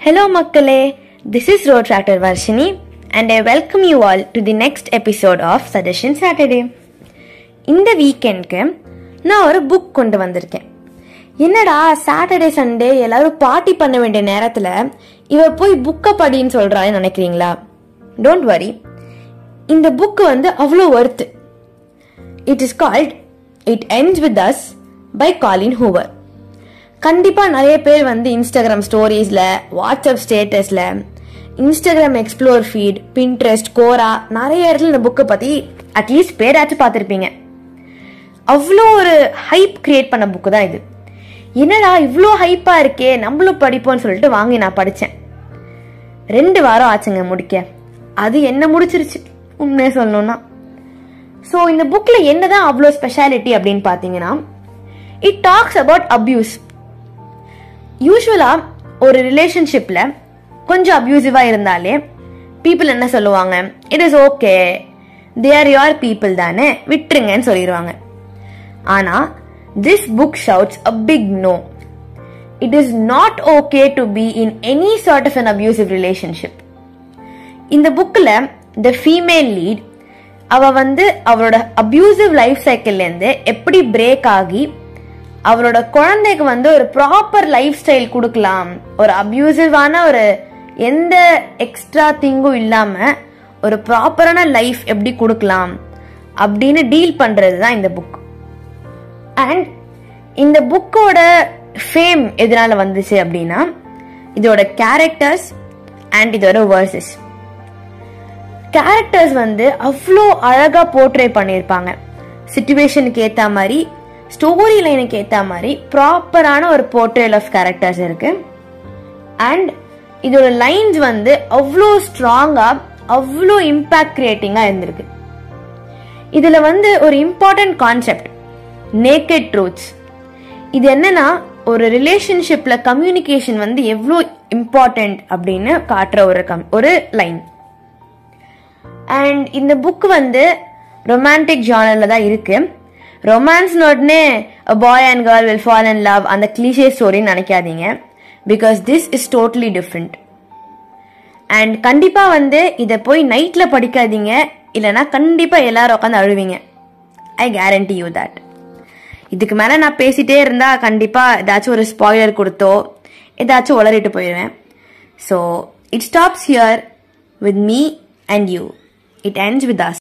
Hello மக்களே this is Road Tractor Varshini and I welcome you all to the next episode of Suggestion Saturday. இந்த வீக்கெண்ட்க்கு நான் ஒரு book கொண்டு வந்திருக்கேன் என்னடா சாட்டர்டே சண்டே எல்லாரும் பார்ட்டி பண்ண வேண்டிய நேரத்தில் இவ போய் புக்கை படின்னு சொல்கிறான்னு நினைக்கிறீங்களா டோன்ட் வரி இந்த புக் வந்து அவ்வளோ worth it is called it ends with us by Colleen Hoover கண்டிப்பாக நிறைய பேர் வந்து இன்ஸ்டாகிராம் ஸ்டோரீஸில் வாட்ஸ்அப் ஸ்டேட்டஸில் Instagram explore feed Pinterest Quora நிறைய இடத்துல இந்த புக்கை பற்றி அட்லீஸ்ட் பேராச்சும் பார்த்துருப்பீங்க அவ்வளோ ஒரு ஹைப் கிரியேட் பண்ண புக்கு தான் இது என்னடா இவ்வளோ ஹைப்பாக இருக்கே நம்மளும் படிப்போம்னு சொல்லிட்டு வாங்கி நான் படித்தேன் ரெண்டு வாரம் ஆச்சுங்க முடிக்க அது என்ன முடிச்சிருச்சு உண்மையை சொல்லணும்னா ஸோ இந்த புக்கில் என்னதான் அவ்வளோ ஸ்பெஷாலிட்டி அப்படின்னு பார்த்தீங்கன்னா இட் டாக்ஸ் அபவுட் அப்யூஸ் யூஸ்வலாக ஒரு ரிலேஷன்ஷிப்பில் கொஞ்சம் அப்யூசிவாக இருந்தாலே பீப்புள் என்ன சொல்லுவாங்க it is okay they are your people தானே விட்டுருங்கன்னு சொல்லிடுவாங்க ஆனால் this book shouts a big no it is not okay to be in any sort of an abusive relationship இந்த புக்கில் த ஃபீமேல் லீட் அவ வந்து அவளோட அப்யூசிவ் லைஃப் சைக்கிள்லேருந்து எப்படி பிரேக் ஆகி அவளோட குழந்தைக்கு வந்து ஒரு ப்ராப்பர் லைஃப் ஸ்டைல் கொடுக்கலாம் ஒரு அப்யூசிவான ஒரு எந்த எக்ஸ்ட்ரா திங்கும் இல்லாம ஒரு ப்ராப்பரான லைஃப் எப்படி கொடுக்கலாம் அப்படின்னு டீல் பண்றது தான் இந்த புக் அண்ட் இந்த புக்கோட ஃபேம் எதனால வந்துச்சு அப்படின்னா இதோட கேரக்டர்ஸ் அண்ட் இதோட வேர்சஸ் கேரக்டர்ஸ் வந்து அவ்வளோ அழகாக போர்ட்ரே பண்ணியிருப்பாங்க சுச்சுவேஷனுக்கு ஏற்ற மாதிரி ஸ்டோரி லைனுக்கு ஏற்ற மாதிரி ப்ராப்பரான ஒரு போர்ட்ரேல் ஆஃப் கேரக்டர்ஸ் இருக்கு அண்ட் இதோட லைன்ஸ் வந்து அவ்வளோ ஸ்ட்ராங்காக அவ்வளோ இம்பேக்ட் கிரியேட்டிங்காக இருந்திருக்கு இதில் வந்து ஒரு இம்பார்ட்டன்ட் கான்செப்ட் நேக்கட் ட்ரூத்ஸ் இது என்னன்னா ஒரு ரிலேஷன்ஷிப்பில் கம்யூனிகேஷன் வந்து எவ்வளோ இம்பார்ட்டன்ட் அப்படின்னு காட்டுற ஒரு கம் ஒரு லைன் அண்ட் இந்த புக் வந்து ரொமான்டிக் ஜானரில் தான் இருக்கு ரொமான்ஸ் உடனே boy and girl will fall and love அந்த கிளீஷே ஸ்டோரின்னு நினைக்காதீங்க because this is totally different and கண்டிப்பாக வந்து இதை போய் நைட்டில் படிக்காதீங்க இல்லைனா கண்டிப்பாக எல்லாரும் உட்காந்து அழுவீங்க ஐ கேரண்டி யூ தட் இதுக்கு மேலே நான் பேசிட்டே இருந்தால் கண்டிப்பாக ஏதாச்சும் ஒரு ஸ்பாய்லர் கொடுத்தோ ஏதாச்சும் உளறிட்டு போயிடுவேன் so it stops here with me and you it ends with us